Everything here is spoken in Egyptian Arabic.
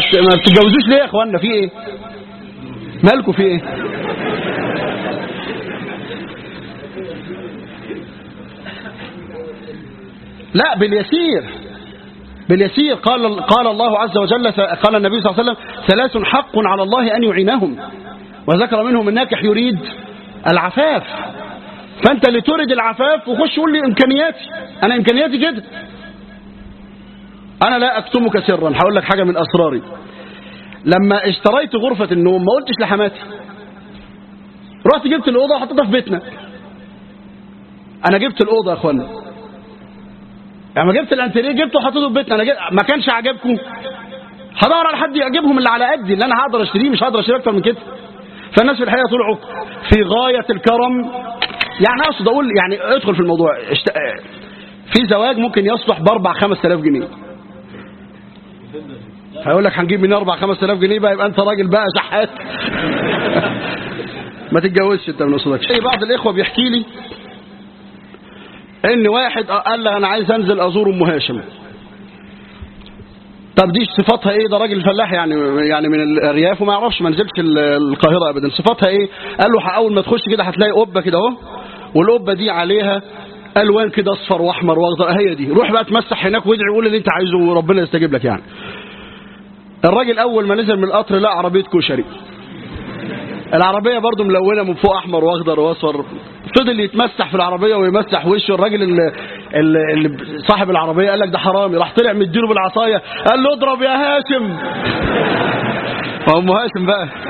ما بتتجوزوش ليه يا اخوانا في ايه مالكوا في ايه لا باليسير باليسير قال قال الله عز وجل قال النبي صلى الله عليه وسلم ثلاث حق على الله أن يعينهم وذكر منهم الناكح يريد العفاف فأنت اللي تريد العفاف وخش قول لي إمكانياتي أنا إمكانياتي كده أنا لا أكتمك سرا هقول لك حاجة من أسراري لما اشتريت غرفة النوم ما قلتش لحماتي رحت جبت الأوضة وحطيتها في بيتنا أنا جبت الأوضة يا أخوانا يعني ما جبت الانتريه جبته وحطيته في بيتنا انا جبت ما كانش عجبكم هدور على حد يعجبهم اللي على قدي اللي انا هقدر اشتريه مش هقدر اشتري اكتر من كده فالناس في الحقيقه طلعوا في غايه الكرم يعني اقصد اقول يعني ادخل في الموضوع اشت... في زواج ممكن يصلح باربع خمس تلاف جنيه هيقول لك هنجيب من اربع خمس تلاف جنيه بقى يبقى انت راجل بقى شحات ما تتجوزش انت من قصدك بعض الاخوه بيحكي لي ان واحد قال لي انا عايز انزل ازور ام هاشم طب دي صفاتها ايه ده راجل فلاح يعني يعني من الارياف وما يعرفش ما نزلش القاهره ابدا صفاتها ايه قال له اول ما تخش كده هتلاقي قبه كده اهو والقبه دي عليها الوان كده اصفر واحمر واخضر هي دي روح بقى تمسح هناك وادعي وقول اللي انت عايزه وربنا يستجيب لك يعني الراجل اول ما نزل من القطر لقى عربيه كشري العربية برضو ملونة من فوق أحمر وأخضر وأصفر فضل يتمسح في العربية ويمسح وشه الراجل اللي, اللي صاحب العربية قال لك ده حرامي راح طلع مديله بالعصاية قال له اضرب يا هاشم فأم هاشم بقى